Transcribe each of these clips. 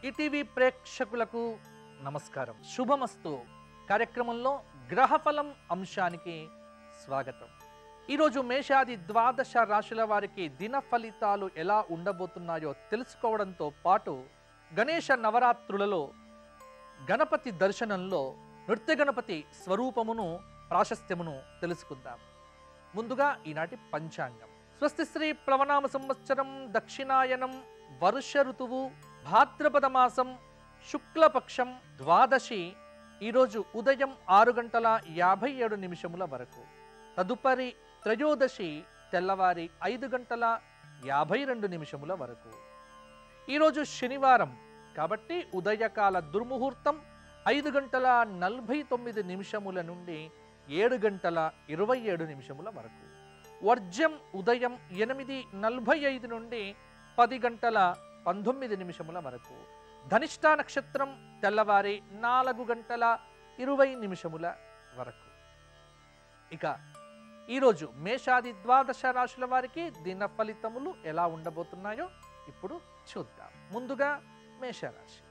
ETV ప్రేక్షకులకు నమస్కారం శుభమస్తు కార్యక్రమంలో గ్రహఫలం అంశానికి స్వాగతం ఈరోజు మేషాది ద్వాదశ రాశుల వారికి దిన ఫలితాలు ఎలా ఉండబోతున్నాయో తెలుసుకోవడంతో పాటు గణేష నవరాత్రులలో గణపతి దర్శనంలో నృత్య గణపతి స్వరూపమును ప్రాశస్త్యమును తెలుసుకుందాం ముందుగా ఈనాటి పంచాంగం స్వస్తి శ్రీ ప్లవనామ సంవత్సరం దక్షిణాయనం వర్ష ఋతువు భాద్రపద మాసం శుక్లపక్షం ద్వాదశి ఈరోజు ఉదయం ఆరు గంటల యాభై ఏడు నిమిషముల వరకు తదుపరి త్రయోదశి తెల్లవారి ఐదు గంటల యాభై రెండు నిమిషముల వరకు ఈరోజు శనివారం కాబట్టి ఉదయకాల దుర్ముహూర్తం ఐదు గంటల నలభై తొమ్మిది నిమిషముల నుండి ఏడు గంటల ఇరవై ఏడు నిమిషముల వరకు వర్జం ఉదయం ఎనిమిది నలభై ఐదు నుండి పది గంటల పంతొమ్మిది నిమిషముల వరకు ధనిష్ట నక్షత్రం తెల్లవారి నాలుగు గంటల ఇరవై నిమిషముల వరకు ఇక ఈరోజు మేషాది ద్వాదశ రాశుల వారికి దిన ఫలితములు ఎలా ఉండబోతున్నాయో ఇప్పుడు చూద్దాం ముందుగా మేషరాశి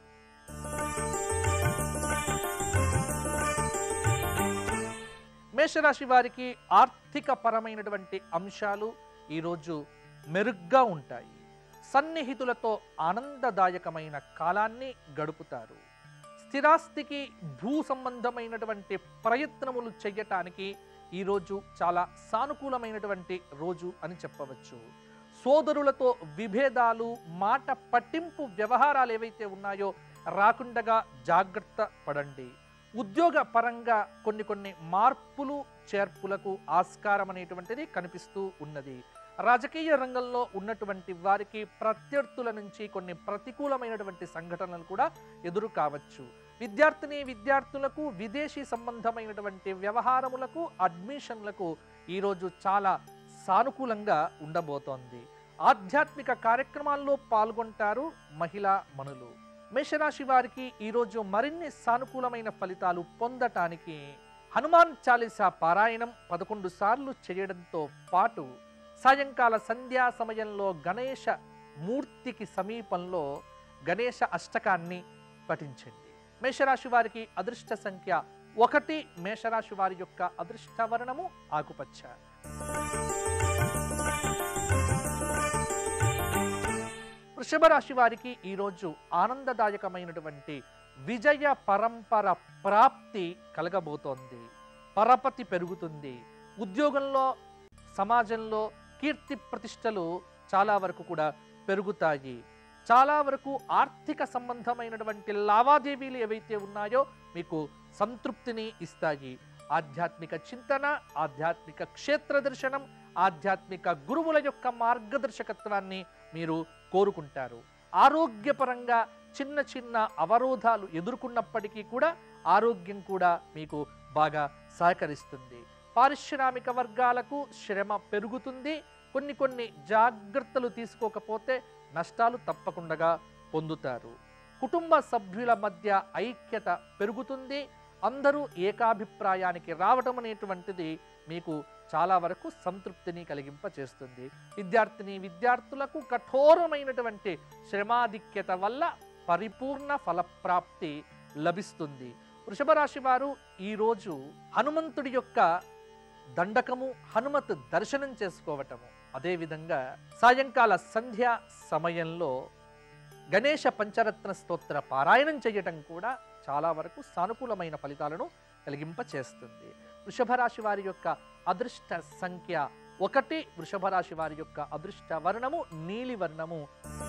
మేషరాశి వారికి ఆర్థిక పరమైనటువంటి అంశాలు ఈరోజు మెరుగ్గా ఉంటాయి సన్నిహితులతో ఆనందదాయకమైన కాలాన్ని గడుపుతారు స్థిరాస్తికి భూ సంబంధమైనటువంటి ప్రయత్నములు చేయటానికి ఈరోజు చాలా సానుకూలమైనటువంటి రోజు అని చెప్పవచ్చు సోదరులతో విభేదాలు మాట పట్టింపు వ్యవహారాలు ఏవైతే ఉన్నాయో రాకుండగా జాగ్రత్త పడండి ఉద్యోగ పరంగా కొన్ని కొన్ని మార్పులు చేర్పులకు ఆస్కారం అనేటువంటిది కనిపిస్తూ ఉన్నది రాజకీయ రంగంలో ఉన్నటువంటి వారికి ప్రత్యర్థుల నుంచి కొన్ని ప్రతికూలమైనటువంటి సంఘటనలు కూడా ఎదురు కావచ్చు విద్యార్థిని విద్యార్థులకు విదేశీ సంబంధమైనటువంటి వ్యవహారములకు అడ్మిషన్లకు ఈరోజు చాలా సానుకూలంగా ఉండబోతోంది ఆధ్యాత్మిక కార్యక్రమాల్లో పాల్గొంటారు మహిళా మనులు మేషరాశి వారికి ఈరోజు మరిన్ని సానుకూలమైన ఫలితాలు పొందటానికి హనుమాన్ చాలీసా పారాయణం పదకొండు సార్లు చేయడంతో పాటు సాయంకాల సంధ్యా సమయంలో గణేష మూర్తికి సమీపంలో గణేష అష్టకాన్ని పఠించండి మేషరాశి వారికి అదృష్ట సంఖ్య ఒకటి మేషరాశి వారి యొక్క అదృష్ట వర్ణము ఆకుపచ్చ వృషభ రాశి వారికి ఈరోజు ఆనందదాయకమైనటువంటి విజయ పరంపర ప్రాప్తి కలగబోతోంది పరపతి పెరుగుతుంది ఉద్యోగంలో సమాజంలో కీర్తి ప్రతిష్టలు చాలా వరకు కూడా పెరుగుతాయి చాలా వరకు ఆర్థిక సంబంధమైనటువంటి లావాదేవీలు ఏవైతే ఉన్నాయో మీకు సంతృప్తిని ఇస్తాయి ఆధ్యాత్మిక చింతన ఆధ్యాత్మిక క్షేత్ర దర్శనం ఆధ్యాత్మిక గురువుల యొక్క మార్గదర్శకత్వాన్ని మీరు కోరుకుంటారు ఆరోగ్యపరంగా చిన్న చిన్న అవరోధాలు ఎదుర్కొన్నప్పటికీ కూడా ఆరోగ్యం కూడా మీకు బాగా సహకరిస్తుంది పారిశ్రామిక వర్గాలకు శ్రమ పెరుగుతుంది కొన్ని కొన్ని జాగ్రత్తలు తీసుకోకపోతే నష్టాలు తప్పకుండా పొందుతారు కుటుంబ సభ్యుల మధ్య ఐక్యత పెరుగుతుంది అందరూ ఏకాభిప్రాయానికి రావడం అనేటువంటిది మీకు చాలా వరకు సంతృప్తిని కలిగింప చేస్తుంది విద్యార్థిని విద్యార్థులకు కఠోరమైనటువంటి శ్రమాధిక్యత వల్ల పరిపూర్ణ ఫలప్రాప్తి లభిస్తుంది వృషభ రాశి వారు ఈరోజు హనుమంతుడి యొక్క దండకము హనుమత్ దర్శనం చేసుకోవటము అదేవిధంగా సాయంకాల సంధ్య సమయంలో గణేష పంచరత్న స్తోత్ర పారాయణం చేయటం కూడా చాలా వరకు సానుకూలమైన ఫలితాలను కలిగింప చేస్తుంది వృషభ రాశి వారి యొక్క అదృష్ట సంఖ్య ఒకటి వృషభ రాశి వారి యొక్క అదృష్ట వర్ణము నీలి వర్ణము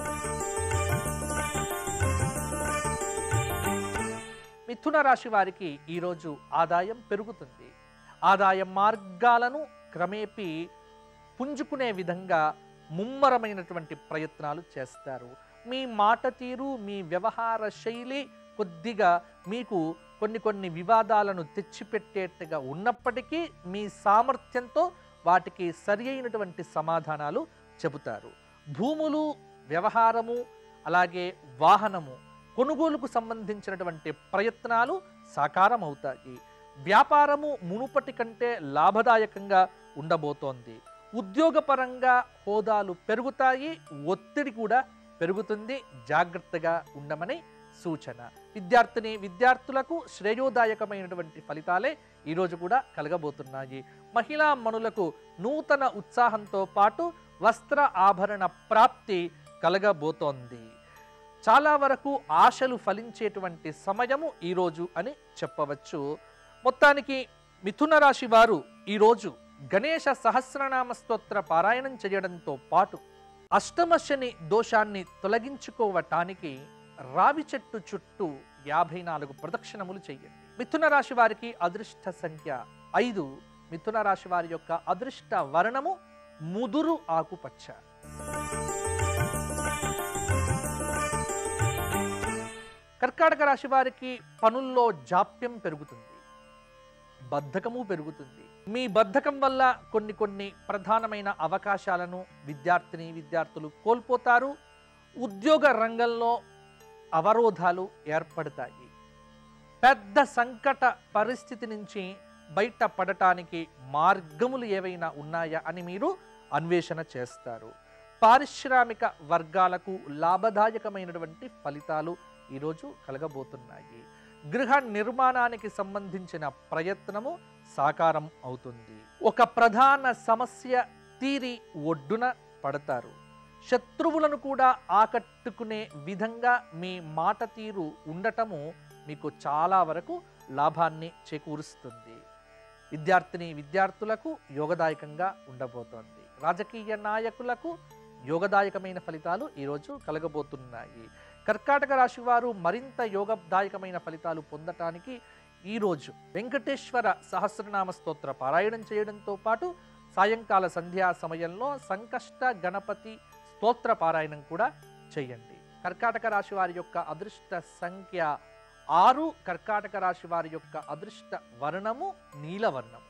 మిథున రాశి వారికి ఈరోజు ఆదాయం పెరుగుతుంది ఆదాయ మార్గాలను క్రమేపీ పుంజుకునే విధంగా ముమ్మరమైనటువంటి ప్రయత్నాలు చేస్తారు మీ మాట తీరు మీ వ్యవహార శైలి కొద్దిగా మీకు కొన్ని కొన్ని వివాదాలను తెచ్చిపెట్టేట్టుగా ఉన్నప్పటికీ మీ సామర్థ్యంతో వాటికి సరి అయినటువంటి సమాధానాలు చెబుతారు భూములు వ్యవహారము అలాగే వాహనము కొనుగోలుకు సంబంధించినటువంటి ప్రయత్నాలు సాకారం అవుతాయి వ్యాపారము మునుపటి కంటే లాభదాయకంగా ఉండబోతోంది ఉద్యోగపరంగా హోదాలు పెరుగుతాయి ఒత్తిడి కూడా పెరుగుతుంది జాగ్రత్తగా ఉండమని సూచన విద్యార్థిని విద్యార్థులకు శ్రేయోదాయకమైనటువంటి ఫలితాలే ఈరోజు కూడా కలగబోతున్నాయి మహిళా మనులకు నూతన ఉత్సాహంతో పాటు వస్త్ర ఆభరణ ప్రాప్తి కలగబోతోంది చాలా వరకు ఆశలు ఫలించేటువంటి సమయము ఈరోజు అని చెప్పవచ్చు మొత్తానికి మిథున రాశి వారు ఈరోజు గణేశ సహస్రనామ స్తోత్ర పారాయణం చేయడంతో పాటు అష్టమ శని దోషాన్ని తొలగించుకోవటానికి రావి చెట్టు చుట్టూ యాభై నాలుగు ప్రదక్షిణములు చేయండి మిథున రాశి వారికి అదృష్ట సంఖ్య ఐదు మిథున రాశి వారి యొక్క అదృష్ట వర్ణము ముదురు ఆకుపచ్చ కర్కాటక రాశి వారికి పనుల్లో జాప్యం పెరుగుతుంది బద్ధకము పెరుగుతుంది మీ బద్ధకం వల్ల కొన్ని కొన్ని ప్రధానమైన అవకాశాలను విద్యార్థిని విద్యార్థులు కోల్పోతారు ఉద్యోగ రంగంలో అవరోధాలు ఏర్పడతాయి పెద్ద సంకట పరిస్థితి నుంచి బయటపడటానికి మార్గములు ఏవైనా ఉన్నాయా అని మీరు అన్వేషణ చేస్తారు పారిశ్రామిక వర్గాలకు లాభదాయకమైనటువంటి ఫలితాలు ఈరోజు కలగబోతున్నాయి గృహ నిర్మాణానికి సంబంధించిన ప్రయత్నము సాకారం అవుతుంది ఒక ప్రధాన సమస్య తీరి ఒడ్డున పడతారు శత్రువులను కూడా ఆకట్టుకునే విధంగా మీ మాట తీరు ఉండటము మీకు చాలా వరకు లాభాన్ని చేకూరుస్తుంది విద్యార్థిని విద్యార్థులకు యోగదాయకంగా ఉండబోతోంది రాజకీయ నాయకులకు యోగదాయకమైన ఫలితాలు ఈరోజు కలగబోతున్నాయి కర్కాటక రాశి వారు మరింత యోగదాయకమైన ఫలితాలు పొందటానికి ఈరోజు వెంకటేశ్వర సహస్రనామ స్తోత్ర పారాయణం చేయడంతో పాటు సాయంకాల సంధ్యా సమయంలో సంకష్ట గణపతి స్తోత్ర పారాయణం కూడా చేయండి కర్కాటక రాశి వారి యొక్క అదృష్ట సంఖ్య ఆరు కర్కాటక రాశి వారి యొక్క అదృష్ట వర్ణము నీలవర్ణము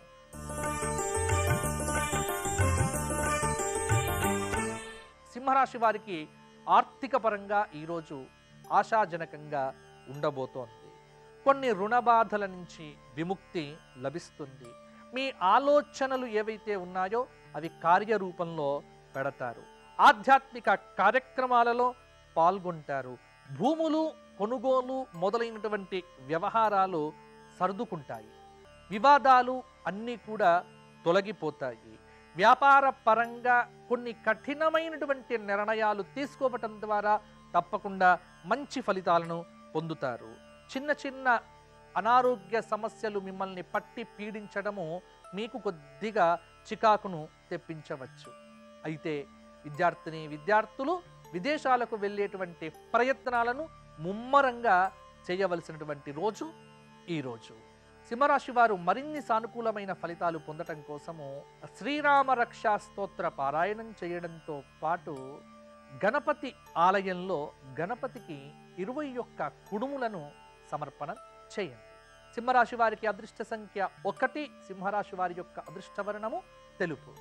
సింహరాశి వారికి ఆర్థిక పరంగా ఈరోజు ఆశాజనకంగా ఉండబోతోంది కొన్ని రుణ బాధల నుంచి విముక్తి లభిస్తుంది మీ ఆలోచనలు ఏవైతే ఉన్నాయో అవి కార్యరూపంలో పెడతారు ఆధ్యాత్మిక కార్యక్రమాలలో పాల్గొంటారు భూములు కొనుగోలు మొదలైనటువంటి వ్యవహారాలు సర్దుకుంటాయి వివాదాలు అన్నీ కూడా తొలగిపోతాయి వ్యాపార పరంగా కొన్ని కఠినమైనటువంటి నిర్ణయాలు తీసుకోవటం ద్వారా తప్పకుండా మంచి ఫలితాలను పొందుతారు చిన్న చిన్న అనారోగ్య సమస్యలు మిమ్మల్ని పట్టి పీడించడము మీకు కొద్దిగా చికాకును తెప్పించవచ్చు అయితే విద్యార్థిని విద్యార్థులు విదేశాలకు వెళ్ళేటువంటి ప్రయత్నాలను ముమ్మరంగా చేయవలసినటువంటి రోజు ఈ రోజు సింహరాశి వారు మరిన్ని సానుకూలమైన ఫలితాలు పొందటం కోసము శ్రీరామ రక్షా స్తోత్ర పారాయణం చేయడంతో పాటు గణపతి ఆలయంలో గణపతికి ఇరవై ఒక్క కుడుములను సమర్పణ చేయండి సింహరాశి వారికి అదృష్ట సంఖ్య ఒకటి సింహరాశి వారి యొక్క అదృష్టవర్ణము తెలుపు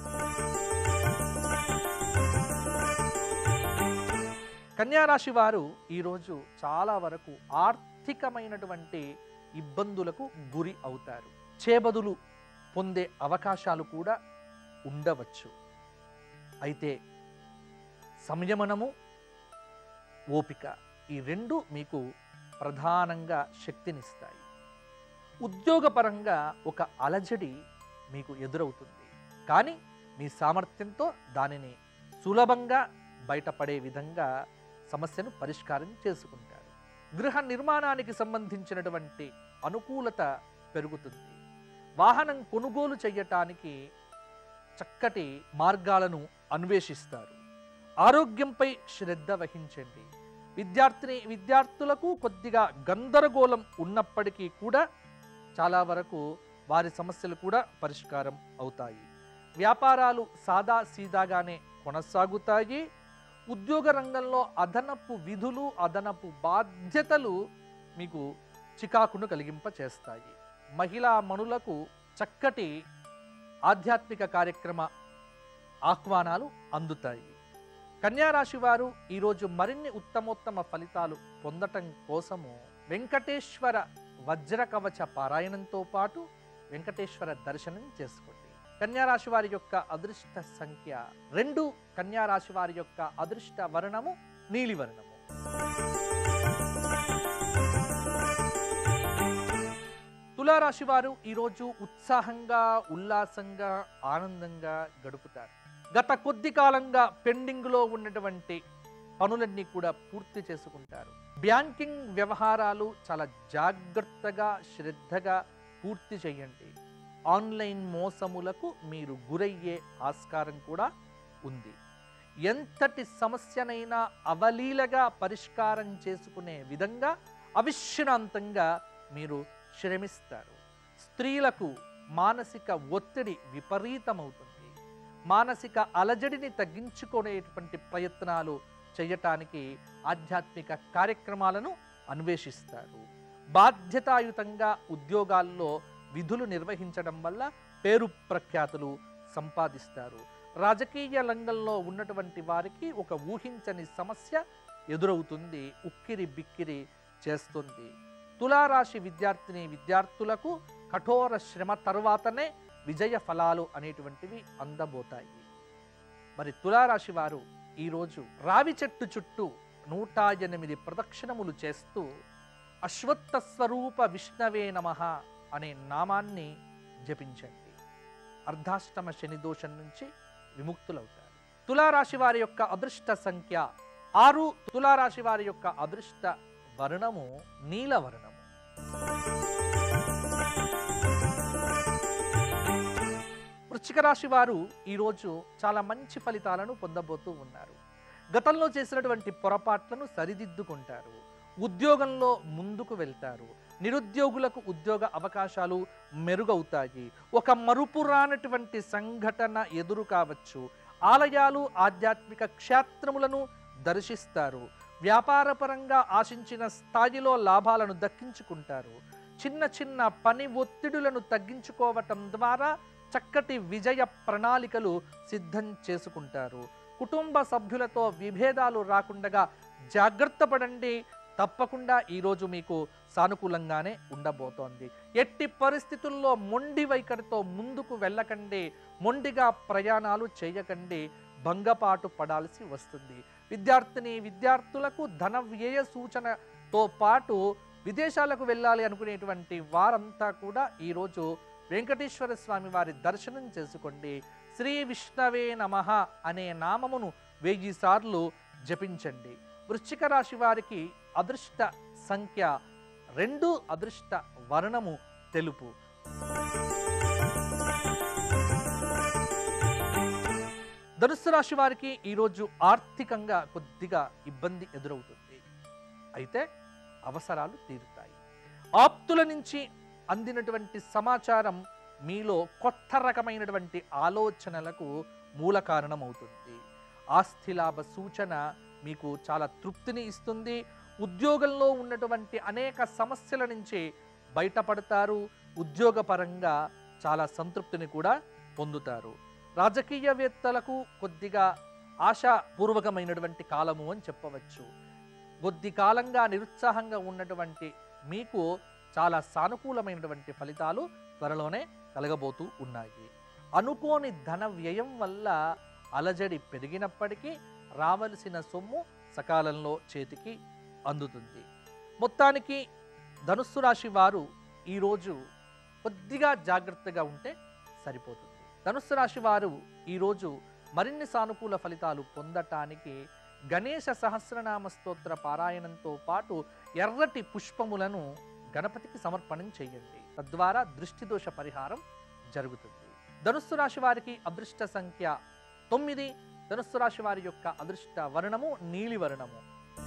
కన్యారాశి వారు ఈరోజు చాలా వరకు ఆర్థికమైనటువంటి ఇబ్బందులకు గురి అవుతారు చేబదులు పొందే అవకాశాలు కూడా ఉండవచ్చు అయితే సంయమనము ఓపిక ఈ రెండు మీకు ప్రధానంగా శక్తినిస్తాయి ఉద్యోగపరంగా ఒక అలజడి మీకు ఎదురవుతుంది కానీ మీ సామర్థ్యంతో దానిని సులభంగా బయటపడే విధంగా సమస్యను పరిష్కారం చేసుకుంటారు గృహ నిర్మాణానికి సంబంధించినటువంటి అనుకూలత పెరుగుతుంది వాహనం కొనుగోలు చేయటానికి చక్కటి మార్గాలను అన్వేషిస్తారు ఆరోగ్యంపై శ్రద్ధ వహించండి విద్యార్థిని విద్యార్థులకు కొద్దిగా గందరగోళం ఉన్నప్పటికీ కూడా చాలా వరకు వారి సమస్యలు కూడా పరిష్కారం అవుతాయి వ్యాపారాలు సాదా సీదాగానే కొనసాగుతాయి ఉద్యోగ రంగంలో అదనపు విధులు అదనపు బాధ్యతలు మీకు చికాకును కలిగింప చేస్తాయి మహిళా మనులకు చక్కటి ఆధ్యాత్మిక కార్యక్రమ ఆహ్వానాలు అందుతాయి కన్యారాశి వారు ఈరోజు మరిన్ని ఉత్తమోత్తమ ఫలితాలు పొందటం కోసము వెంకటేశ్వర వజ్రకవచ పారాయణంతో పాటు వెంకటేశ్వర దర్శనం చేసుకోండి కన్యారాశి వారి యొక్క అదృష్ట సంఖ్య రెండు కన్యారాశి వారి యొక్క అదృష్ట వర్ణము నీలివర్ణము తులారాశి వారు ఈరోజు ఉత్సాహంగా ఉల్లాసంగా ఆనందంగా గడుపుతారు గత కొద్ది కాలంగా పెండింగ్లో ఉన్నటువంటి పనులన్నీ కూడా పూర్తి చేసుకుంటారు బ్యాంకింగ్ వ్యవహారాలు చాలా జాగ్రత్తగా శ్రద్ధగా పూర్తి చేయండి ఆన్లైన్ మోసములకు మీరు గురయ్యే ఆస్కారం కూడా ఉంది ఎంతటి సమస్యనైనా అవలీలగా పరిష్కారం చేసుకునే విధంగా అవిశ్రాంతంగా మీరు శ్రమిస్తారు స్త్రీలకు మానసిక ఒత్తిడి విపరీతమవుతుంది మానసిక అలజడిని తగ్గించుకునేటువంటి ప్రయత్నాలు చేయటానికి ఆధ్యాత్మిక కార్యక్రమాలను అన్వేషిస్తారు బాధ్యతాయుతంగా ఉద్యోగాల్లో విధులు నిర్వహించడం వల్ల పేరు ప్రఖ్యాతులు సంపాదిస్తారు రాజకీయ రంగంలో ఉన్నటువంటి వారికి ఒక ఊహించని సమస్య ఎదురవుతుంది ఉక్కిరి బిక్కిరి చేస్తుంది తులారాశి విద్యార్థిని విద్యార్థులకు కఠోర శ్రమ తరువాతనే విజయ ఫలాలు అనేటువంటివి అందబోతాయి మరి తులారాశి వారు ఈరోజు రావి చెట్టు చుట్టూ నూట ఎనిమిది ప్రదక్షిణములు చేస్తూ అశ్వత్థ స్వరూప విష్ణవే నమ అనే నామాన్ని జపించండి అర్ధాష్టమ శని దోషం నుంచి విముక్తులవుతారు తులారాశి వారి యొక్క అదృష్ట సంఖ్య ఆరు తులారాశి వారి యొక్క అదృష్ట వర్ణము నీలవర్ణము వృశ్చిక రాశి వారు ఈరోజు చాలా మంచి ఫలితాలను పొందబోతూ ఉన్నారు గతంలో చేసినటువంటి పొరపాట్లను సరిదిద్దుకుంటారు ఉద్యోగంలో ముందుకు వెళ్తారు నిరుద్యోగులకు ఉద్యోగ అవకాశాలు మెరుగవుతాయి ఒక మరుపురానటువంటి సంఘటన ఎదురు కావచ్చు ఆలయాలు ఆధ్యాత్మిక క్షేత్రములను దర్శిస్తారు వ్యాపారపరంగా ఆశించిన స్థాయిలో లాభాలను దక్కించుకుంటారు చిన్న చిన్న పని ఒత్తిడులను తగ్గించుకోవటం ద్వారా చక్కటి విజయ ప్రణాళికలు సిద్ధం చేసుకుంటారు కుటుంబ సభ్యులతో విభేదాలు రాకుండా జాగ్రత్త పడండి తప్పకుండా ఈరోజు మీకు సానుకూలంగానే ఉండబోతోంది ఎట్టి పరిస్థితుల్లో మొండి వైఖరితో ముందుకు వెళ్ళకండి మొండిగా ప్రయాణాలు చేయకండి భంగపాటు పడాల్సి వస్తుంది విద్యార్థిని విద్యార్థులకు ధన వ్యయ సూచనతో పాటు విదేశాలకు వెళ్ళాలి అనుకునేటువంటి వారంతా కూడా ఈరోజు వెంకటేశ్వర స్వామి వారి దర్శనం చేసుకోండి శ్రీ విష్ణవే నమః అనే నామమును వెయ్యి సార్లు జపించండి వృశ్చిక రాశి వారికి అదృష్ట సంఖ్య రెండు అదృష్ట వర్ణము తెలుపు ధనుస్సు రాశి వారికి ఈరోజు ఆర్థికంగా కొద్దిగా ఇబ్బంది ఎదురవుతుంది అయితే అవసరాలు తీరుతాయి ఆప్తుల నుంచి అందినటువంటి సమాచారం మీలో కొత్త రకమైనటువంటి ఆలోచనలకు మూల కారణమవుతుంది ఆస్తి లాభ సూచన మీకు చాలా తృప్తిని ఇస్తుంది ఉద్యోగంలో ఉన్నటువంటి అనేక సమస్యల నుంచి బయటపడతారు ఉద్యోగపరంగా చాలా సంతృప్తిని కూడా పొందుతారు రాజకీయవేత్తలకు కొద్దిగా ఆశాపూర్వకమైనటువంటి కాలము అని చెప్పవచ్చు కొద్ది కాలంగా నిరుత్సాహంగా ఉన్నటువంటి మీకు చాలా సానుకూలమైనటువంటి ఫలితాలు త్వరలోనే కలగబోతూ ఉన్నాయి అనుకోని ధన వ్యయం వల్ల అలజడి పెరిగినప్పటికీ రావలసిన సొమ్ము సకాలంలో చేతికి అందుతుంది మొత్తానికి ధనుస్సు రాశి వారు ఈరోజు కొద్దిగా జాగ్రత్తగా ఉంటే సరిపోతుంది ధనుస్సు రాశి వారు ఈరోజు మరిన్ని సానుకూల ఫలితాలు పొందటానికి గణేశ సహస్రనామ స్తోత్ర పారాయణంతో పాటు ఎర్రటి పుష్పములను గణపతికి సమర్పణం చేయండి తద్వారా దృష్టి దోష పరిహారం జరుగుతుంది ధనుస్సు రాశి వారికి అదృష్ట సంఖ్య తొమ్మిది ధనుస్సు రాశి వారి యొక్క అదృష్ట వర్ణము నీలి వర్ణము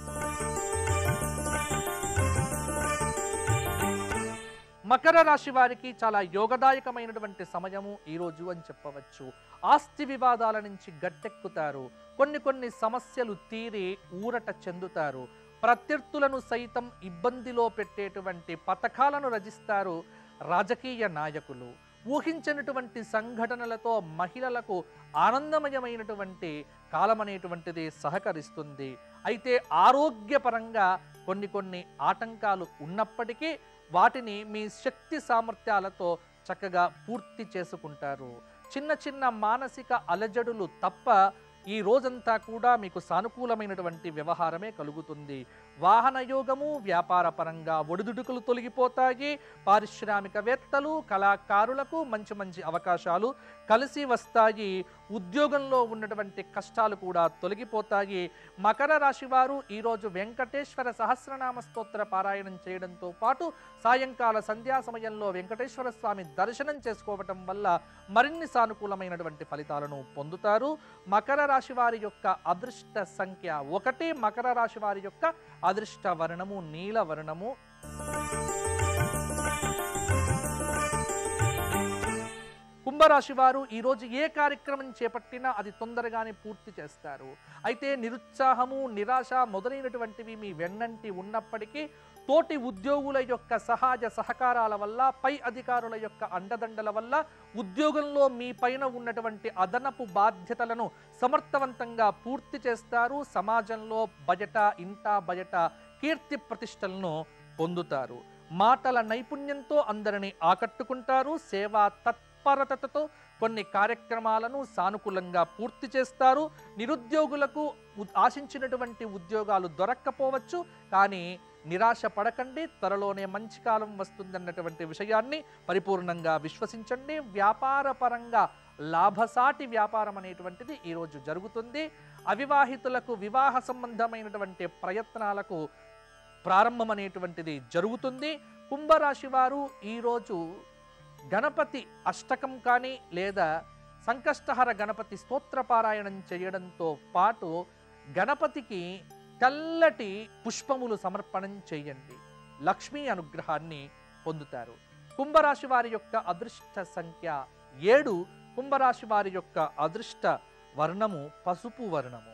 మకర రాశి వారికి చాలా యోగదాయకమైనటువంటి సమయము ఈరోజు అని చెప్పవచ్చు ఆస్తి వివాదాల నుంచి గట్టెక్కుతారు కొన్ని కొన్ని సమస్యలు తీరి ఊరట చెందుతారు ప్రత్యర్థులను సైతం ఇబ్బందిలో పెట్టేటువంటి పథకాలను రచిస్తారు రాజకీయ నాయకులు ఊహించినటువంటి సంఘటనలతో మహిళలకు ఆనందమయమైనటువంటి కాలం అనేటువంటిది సహకరిస్తుంది అయితే ఆరోగ్యపరంగా కొన్ని కొన్ని ఆటంకాలు ఉన్నప్పటికీ వాటిని మీ శక్తి సామర్థ్యాలతో చక్కగా పూర్తి చేసుకుంటారు చిన్న చిన్న మానసిక అలజడులు తప్ప ఈ రోజంతా కూడా మీకు సానుకూలమైనటువంటి వ్యవహారమే కలుగుతుంది వాహన యోగము వ్యాపార పరంగా ఒడిదుడుకులు తొలగిపోతాయి పారిశ్రామికవేత్తలు కళాకారులకు మంచి మంచి అవకాశాలు కలిసి వస్తాయి ఉద్యోగంలో ఉన్నటువంటి కష్టాలు కూడా తొలగిపోతాయి మకర రాశి వారు ఈరోజు వెంకటేశ్వర సహస్రనామ స్తోత్ర పారాయణం చేయడంతో పాటు సాయంకాల సంధ్యా సమయంలో వెంకటేశ్వర స్వామి దర్శనం చేసుకోవటం వల్ల మరిన్ని సానుకూలమైనటువంటి ఫలితాలను పొందుతారు మకర రాశి వారి యొక్క అదృష్ట సంఖ్య ఒకటి మకర రాశి వారి యొక్క అదృష్ట వర్ణము నీల వర్ణము కుంభరాశి వారు ఈరోజు ఏ కార్యక్రమం చేపట్టినా అది తొందరగానే పూర్తి చేస్తారు అయితే నిరుత్సాహము నిరాశ మొదలైనటువంటివి మీ వెన్నంటి ఉన్నప్పటికీ తోటి ఉద్యోగుల యొక్క సహాయ సహకారాల వల్ల పై అధికారుల యొక్క అండదండల వల్ల ఉద్యోగంలో మీ పైన ఉన్నటువంటి అదనపు బాధ్యతలను సమర్థవంతంగా పూర్తి చేస్తారు సమాజంలో బయట ఇంట బయట కీర్తి ప్రతిష్టలను పొందుతారు మాటల నైపుణ్యంతో అందరిని ఆకట్టుకుంటారు సేవా తత్పరతతో కొన్ని కార్యక్రమాలను సానుకూలంగా పూర్తి చేస్తారు నిరుద్యోగులకు ఉ- ఆశించినటువంటి ఉద్యోగాలు దొరక్కపోవచ్చు కానీ నిరాశ పడకండి త్వరలోనే మంచి కాలం వస్తుందన్నటువంటి విషయాన్ని పరిపూర్ణంగా విశ్వసించండి వ్యాపార పరంగా లాభసాటి వ్యాపారం అనేటువంటిది ఈరోజు జరుగుతుంది అవివాహితులకు వివాహ సంబంధమైనటువంటి ప్రయత్నాలకు ప్రారంభం అనేటువంటిది జరుగుతుంది కుంభరాశి వారు ఈరోజు గణపతి అష్టకం కానీ లేదా సంకష్టహర గణపతి స్తోత్ర పారాయణం చేయడంతో పాటు గణపతికి తెల్లటి పుష్పములు సమర్పణం చేయండి లక్ష్మీ అనుగ్రహాన్ని పొందుతారు కుంభరాశి వారి యొక్క అదృష్ట సంఖ్య ఏడు కుంభరాశి వారి యొక్క అదృష్ట వర్ణము పసుపు వర్ణము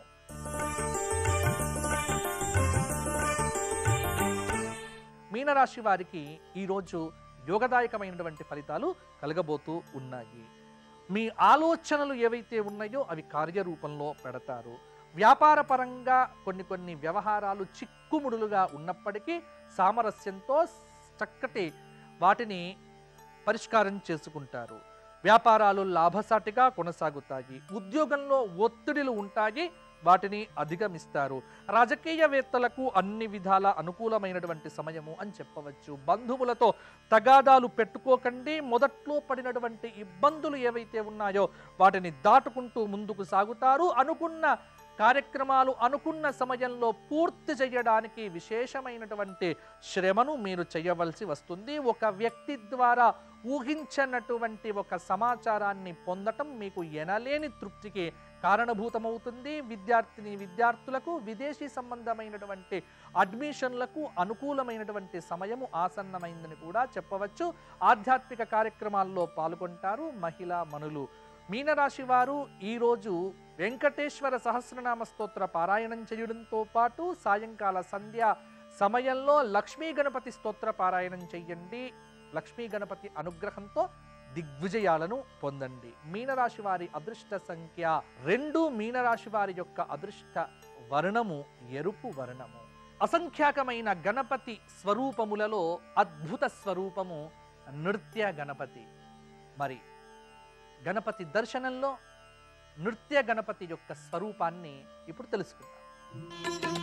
మీనరాశి వారికి ఈరోజు యోగదాయకమైనటువంటి ఫలితాలు కలగబోతూ ఉన్నాయి మీ ఆలోచనలు ఏవైతే ఉన్నాయో అవి కార్యరూపంలో పెడతారు వ్యాపార పరంగా కొన్ని కొన్ని వ్యవహారాలు చిక్కుముడులుగా ఉన్నప్పటికీ సామరస్యంతో చక్కటి వాటిని పరిష్కారం చేసుకుంటారు వ్యాపారాలు లాభసాటిగా కొనసాగుతాయి ఉద్యోగంలో ఒత్తిడిలు ఉంటాయి వాటిని అధిగమిస్తారు రాజకీయవేత్తలకు అన్ని విధాల అనుకూలమైనటువంటి సమయము అని చెప్పవచ్చు బంధువులతో తగాదాలు పెట్టుకోకండి మొదట్లో పడినటువంటి ఇబ్బందులు ఏవైతే ఉన్నాయో వాటిని దాటుకుంటూ ముందుకు సాగుతారు అనుకున్న కార్యక్రమాలు అనుకున్న సమయంలో పూర్తి చేయడానికి విశేషమైనటువంటి శ్రమను మీరు చేయవలసి వస్తుంది ఒక వ్యక్తి ద్వారా ఊహించనటువంటి ఒక సమాచారాన్ని పొందటం మీకు ఎనలేని తృప్తికి కారణభూతమవుతుంది విద్యార్థిని విద్యార్థులకు విదేశీ సంబంధమైనటువంటి అడ్మిషన్లకు అనుకూలమైనటువంటి సమయము ఆసన్నమైందని కూడా చెప్పవచ్చు ఆధ్యాత్మిక కార్యక్రమాల్లో పాల్గొంటారు మహిళా మనులు మీనరాశి వారు ఈరోజు వెంకటేశ్వర సహస్రనామ స్తోత్ర పారాయణం చేయడంతో పాటు సాయంకాల సంధ్య సమయంలో లక్ష్మీ గణపతి స్తోత్ర పారాయణం చెయ్యండి లక్ష్మీ గణపతి అనుగ్రహంతో దిగ్విజయాలను పొందండి మీనరాశి వారి అదృష్ట సంఖ్య రెండు మీనరాశి వారి యొక్క అదృష్ట వర్ణము ఎరుపు వర్ణము అసంఖ్యాకమైన గణపతి స్వరూపములలో అద్భుత స్వరూపము నృత్య గణపతి మరి గణపతి దర్శనంలో నృత్య గణపతి యొక్క స్వరూపాన్ని ఇప్పుడు తెలుసుకుందాం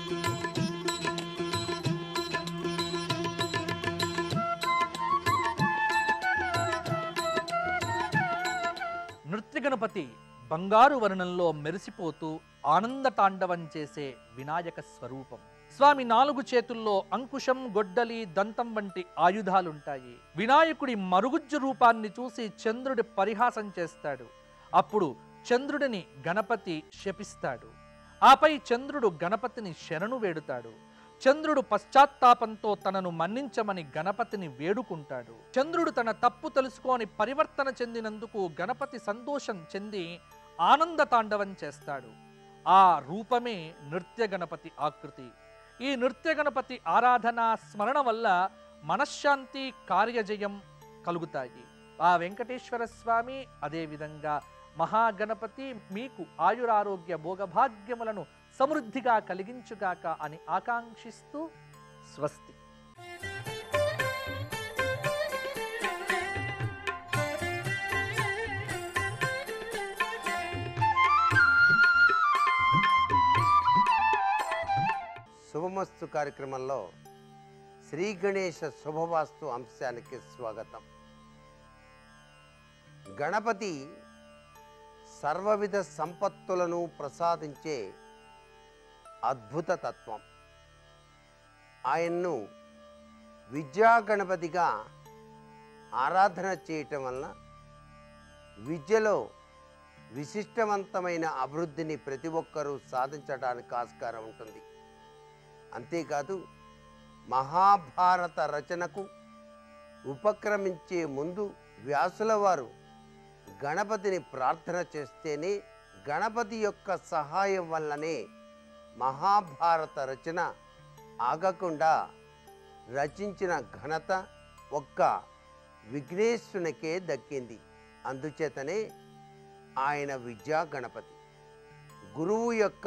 నృత్య గణపతి బంగారు వర్ణంలో మెరిసిపోతూ ఆనంద తాండవం చేసే వినాయక స్వరూపం స్వామి నాలుగు చేతుల్లో అంకుశం గొడ్డలి దంతం వంటి ఆయుధాలుంటాయి వినాయకుడి మరుగుజ్జు రూపాన్ని చూసి చంద్రుడి పరిహాసం చేస్తాడు అప్పుడు చంద్రుడిని గణపతి శపిస్తాడు ఆపై చంద్రుడు గణపతిని శరణు వేడుతాడు చంద్రుడు పశ్చాత్తాపంతో తనను మన్నించమని గణపతిని వేడుకుంటాడు చంద్రుడు తన తప్పు తెలుసుకొని పరివర్తన చెందినందుకు గణపతి సంతోషం చెంది ఆనంద తాండవం చేస్తాడు ఆ రూపమే నృత్య గణపతి ఆకృతి ఈ నృత్య గణపతి ఆరాధన స్మరణ వల్ల మనశ్శాంతి కార్యజయం కలుగుతాయి ఆ వెంకటేశ్వర స్వామి అదేవిధంగా మహాగణపతి మీకు ఆయురారోగ్య భోగభాగ్యములను సమృద్ధిగా కలిగించుగాక అని ఆకాంక్షిస్తూ స్వస్తి శుభమస్తు కార్యక్రమంలో శ్రీ గణేష శుభవాస్తు అంశానికి స్వాగతం గణపతి సర్వవిధ సంపత్తులను ప్రసాదించే అద్భుత తత్వం ఆయన్ను విద్యా గణపతిగా ఆరాధన చేయటం వలన విద్యలో విశిష్టవంతమైన అభివృద్ధిని ప్రతి ఒక్కరూ సాధించడానికి ఆస్కారం ఉంటుంది అంతేకాదు మహాభారత రచనకు ఉపక్రమించే ముందు వ్యాసుల వారు గణపతిని ప్రార్థన చేస్తేనే గణపతి యొక్క సహాయం వల్లనే మహాభారత రచన ఆగకుండా రచించిన ఘనత ఒక్క విఘ్నేశ్వరునికే దక్కింది అందుచేతనే ఆయన విద్యా గణపతి గురువు యొక్క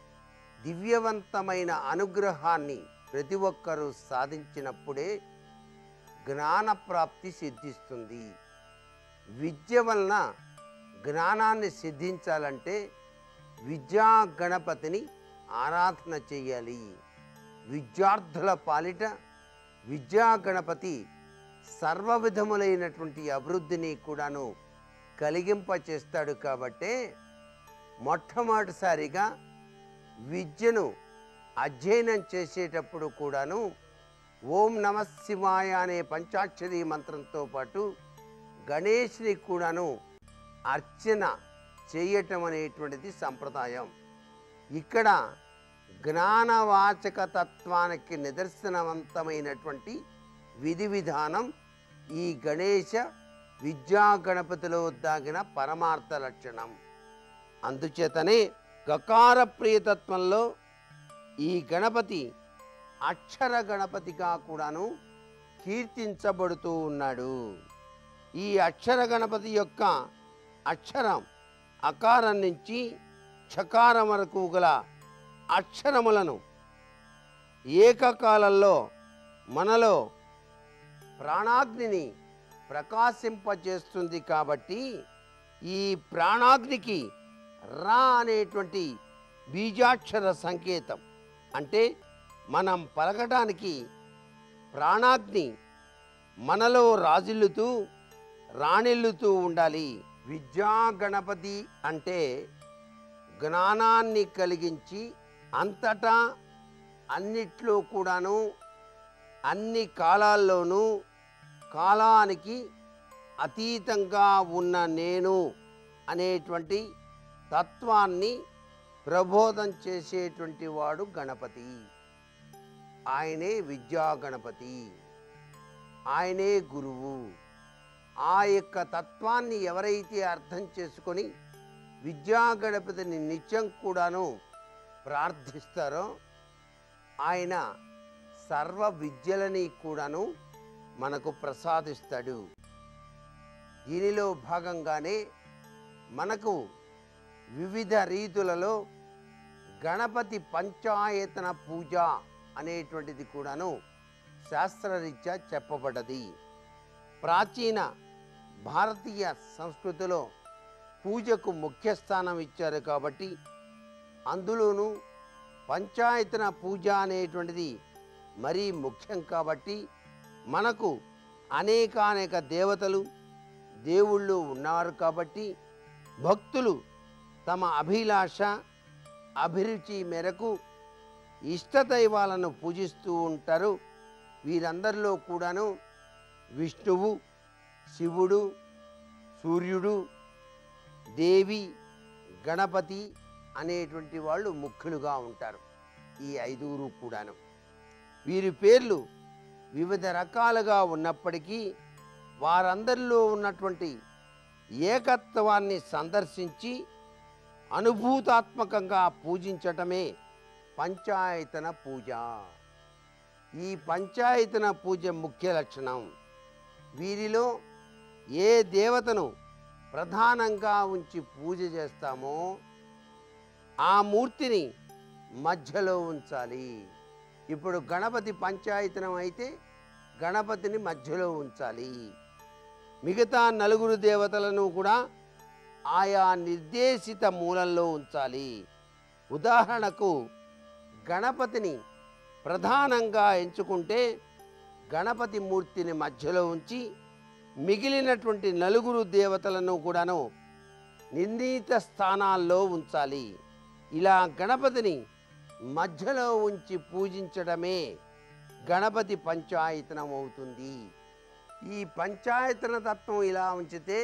దివ్యవంతమైన అనుగ్రహాన్ని ప్రతి ఒక్కరూ సాధించినప్పుడే జ్ఞాన ప్రాప్తి సిద్ధిస్తుంది విద్య వలన జ్ఞానాన్ని సిద్ధించాలంటే విద్యా గణపతిని ఆరాధన చేయాలి విద్యార్థుల పాలిట విద్యా గణపతి సర్వ విధములైనటువంటి అభివృద్ధిని కూడాను కలిగింపచేస్తాడు కాబట్టే మొట్టమొదటిసారిగా విద్యను అధ్యయనం చేసేటప్పుడు కూడాను ఓం నమ శివాయ అనే పంచాక్షరి మంత్రంతో పాటు గణేష్ని కూడాను అర్చన చేయటం అనేటువంటిది సంప్రదాయం ఇక్కడ జ్ఞానవాచక తత్వానికి నిదర్శనవంతమైనటువంటి విధి విధానం ఈ గణేశ విద్యా గణపతిలో దాగిన పరమార్థ లక్షణం అందుచేతనే గకార ప్రియతత్వంలో ఈ గణపతి అక్షర గణపతిగా కూడాను కీర్తించబడుతూ ఉన్నాడు ఈ అక్షర గణపతి యొక్క అక్షరం అకారం నుంచి చకారం వరకు గల అక్షరములను ఏకకాలంలో మనలో ప్రాణాగ్నిని ప్రకాశింపజేస్తుంది కాబట్టి ఈ ప్రాణాగ్నికి రా అనేటువంటి బీజాక్షర సంకేతం అంటే మనం పలకడానికి ప్రాణాగ్ని మనలో రాజిల్లుతూ రాణిల్లుతూ ఉండాలి విద్యా గణపతి అంటే జ్ఞానాన్ని కలిగించి అంతటా అన్నిట్లో కూడాను అన్ని కాలాల్లోనూ కాలానికి అతీతంగా ఉన్న నేను అనేటువంటి తత్వాన్ని ప్రబోధం చేసేటువంటి వాడు గణపతి ఆయనే విద్యా గణపతి ఆయనే గురువు ఆ యొక్క తత్వాన్ని ఎవరైతే అర్థం చేసుకొని విద్యా గణపతిని నిత్యం కూడాను ప్రార్థిస్తారో ఆయన సర్వ విద్యలని కూడాను మనకు ప్రసాదిస్తాడు దీనిలో భాగంగానే మనకు వివిధ రీతులలో గణపతి పంచాయతన పూజ అనేటువంటిది కూడాను శాస్త్రరీత్యా చెప్పబడ్డది ప్రాచీన భారతీయ సంస్కృతిలో పూజకు ముఖ్య స్థానం ఇచ్చారు కాబట్టి అందులోనూ పంచాయతన పూజ అనేటువంటిది మరీ ముఖ్యం కాబట్టి మనకు అనేకానేక దేవతలు దేవుళ్ళు ఉన్నారు కాబట్టి భక్తులు తమ అభిలాష అభిరుచి మేరకు ఇష్టదైవాలను పూజిస్తూ ఉంటారు వీరందరిలో కూడాను విష్ణువు శివుడు సూర్యుడు దేవి గణపతి అనేటువంటి వాళ్ళు ముఖ్యులుగా ఉంటారు ఈ ఐదుగురు కూడాను వీరి పేర్లు వివిధ రకాలుగా ఉన్నప్పటికీ వారందరిలో ఉన్నటువంటి ఏకత్వాన్ని సందర్శించి అనుభూతాత్మకంగా పూజించటమే పంచాయతన పూజ ఈ పంచాయతన పూజ ముఖ్య లక్షణం వీరిలో ఏ దేవతను ప్రధానంగా ఉంచి పూజ చేస్తామో ఆ మూర్తిని మధ్యలో ఉంచాలి ఇప్పుడు గణపతి పంచాయతనం అయితే గణపతిని మధ్యలో ఉంచాలి మిగతా నలుగురు దేవతలను కూడా ఆయా నిర్దేశిత మూలంలో ఉంచాలి ఉదాహరణకు గణపతిని ప్రధానంగా ఎంచుకుంటే గణపతి మూర్తిని మధ్యలో ఉంచి మిగిలినటువంటి నలుగురు దేవతలను కూడాను నిర్ణీత స్థానాల్లో ఉంచాలి ఇలా గణపతిని మధ్యలో ఉంచి పూజించడమే గణపతి పంచాయతనం అవుతుంది ఈ పంచాయతన తత్వం ఇలా ఉంచితే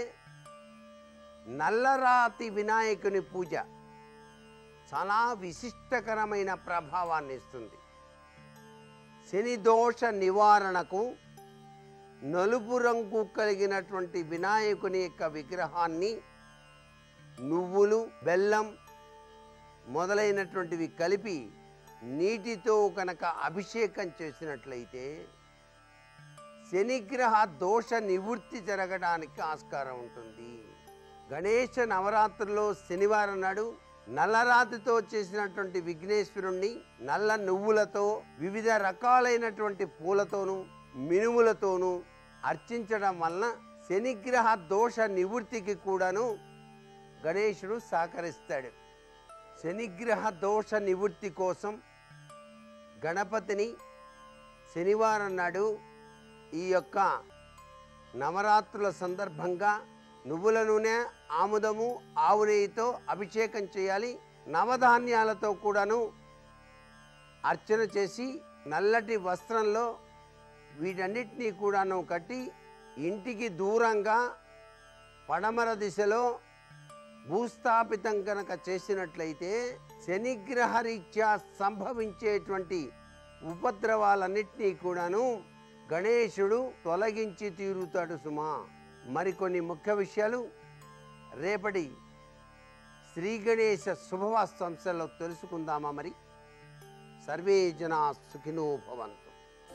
నల్లరాతి వినాయకుని పూజ చాలా విశిష్టకరమైన ప్రభావాన్ని ఇస్తుంది శని దోష నివారణకు నలుపు రంగు కలిగినటువంటి వినాయకుని యొక్క విగ్రహాన్ని నువ్వులు బెల్లం మొదలైనటువంటివి కలిపి నీటితో కనుక అభిషేకం చేసినట్లయితే శనిగ్రహ దోష నివృత్తి జరగడానికి ఆస్కారం ఉంటుంది గణేష నవరాత్రుల్లో శనివారం నాడు నల్లరాతితో చేసినటువంటి విఘ్నేశ్వరుణ్ణి నల్ల నువ్వులతో వివిధ రకాలైనటువంటి పూలతోనూ మినుములతోనూ అర్చించడం వలన శనిగ్రహ దోష నివృత్తికి కూడాను గణేశుడు సహకరిస్తాడు శనిగ్రహ దోష నివృత్తి కోసం గణపతిని శనివారం నాడు ఈ యొక్క నవరాత్రుల సందర్భంగా నువ్వుల నూనె ఆముదము ఆవు నెయ్యితో అభిషేకం చేయాలి నవధాన్యాలతో కూడాను అర్చన చేసి నల్లటి వస్త్రంలో వీటన్నిటినీ కూడాను కట్టి ఇంటికి దూరంగా పడమర దిశలో భూస్థాపితం కనుక చేసినట్లయితే శనిగ్రహ రీత్యా సంభవించేటువంటి ఉపద్రవాలన్నిటినీ కూడాను గణేశుడు తొలగించి తీరుతాడు సుమా మరికొన్ని ముఖ్య విషయాలు రేపటి శ్రీ గణేశ శుభవాస్తంశంలో తెలుసుకుందామా మరి సర్వే జనా సుఖినో భవంతు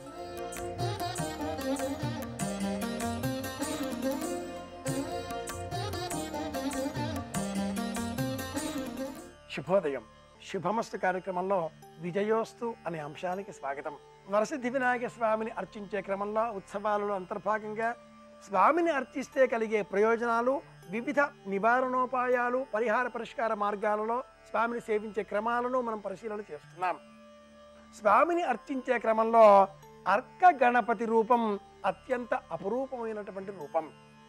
శుభోదయం శుభమస్తు కార్యక్రమంలో విజయోస్తు అనే అంశానికి స్వాగతం వరసిద్ధి వినాయక స్వామిని అర్చించే క్రమంలో ఉత్సవాలలో అంతర్భాగంగా స్వామిని అర్చిస్తే కలిగే ప్రయోజనాలు వివిధ నివారణోపాయాలు పరిహార పరిష్కార మార్గాలలో స్వామిని సేవించే క్రమాలను మనం పరిశీలన చేస్తున్నాం స్వామిని అర్చించే క్రమంలో అర్క గణపతి రూపం అత్యంత అపురూపమైనటువంటి రూపం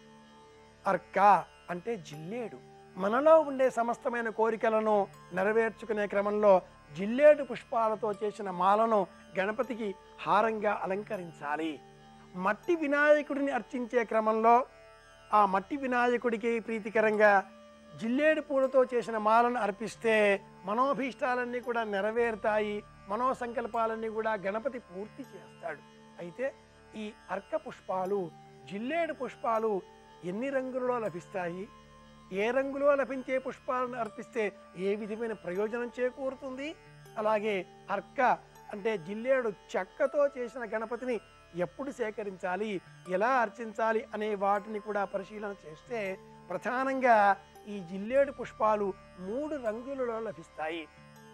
అర్క అంటే జిల్లేడు మనలో ఉండే సమస్తమైన కోరికలను నెరవేర్చుకునే క్రమంలో జిల్లేడు పుష్పాలతో చేసిన మాలను గణపతికి హారంగా అలంకరించాలి మట్టి వినాయకుడిని అర్చించే క్రమంలో ఆ మట్టి వినాయకుడికి ప్రీతికరంగా జిల్లేడు పూలతో చేసిన మాలను అర్పిస్తే మనోభీష్టాలన్నీ కూడా నెరవేరుతాయి మనోసంకల్పాలన్నీ కూడా గణపతి పూర్తి చేస్తాడు అయితే ఈ అర్క పుష్పాలు జిల్లేడు పుష్పాలు ఎన్ని రంగులలో లభిస్తాయి ఏ రంగులో లభించే పుష్పాలను అర్పిస్తే ఏ విధమైన ప్రయోజనం చేకూరుతుంది అలాగే అర్క అంటే జిల్లేడు చెక్కతో చేసిన గణపతిని ఎప్పుడు సేకరించాలి ఎలా అర్చించాలి అనే వాటిని కూడా పరిశీలన చేస్తే ప్రధానంగా ఈ జిల్లేడు పుష్పాలు మూడు రంగులలో లభిస్తాయి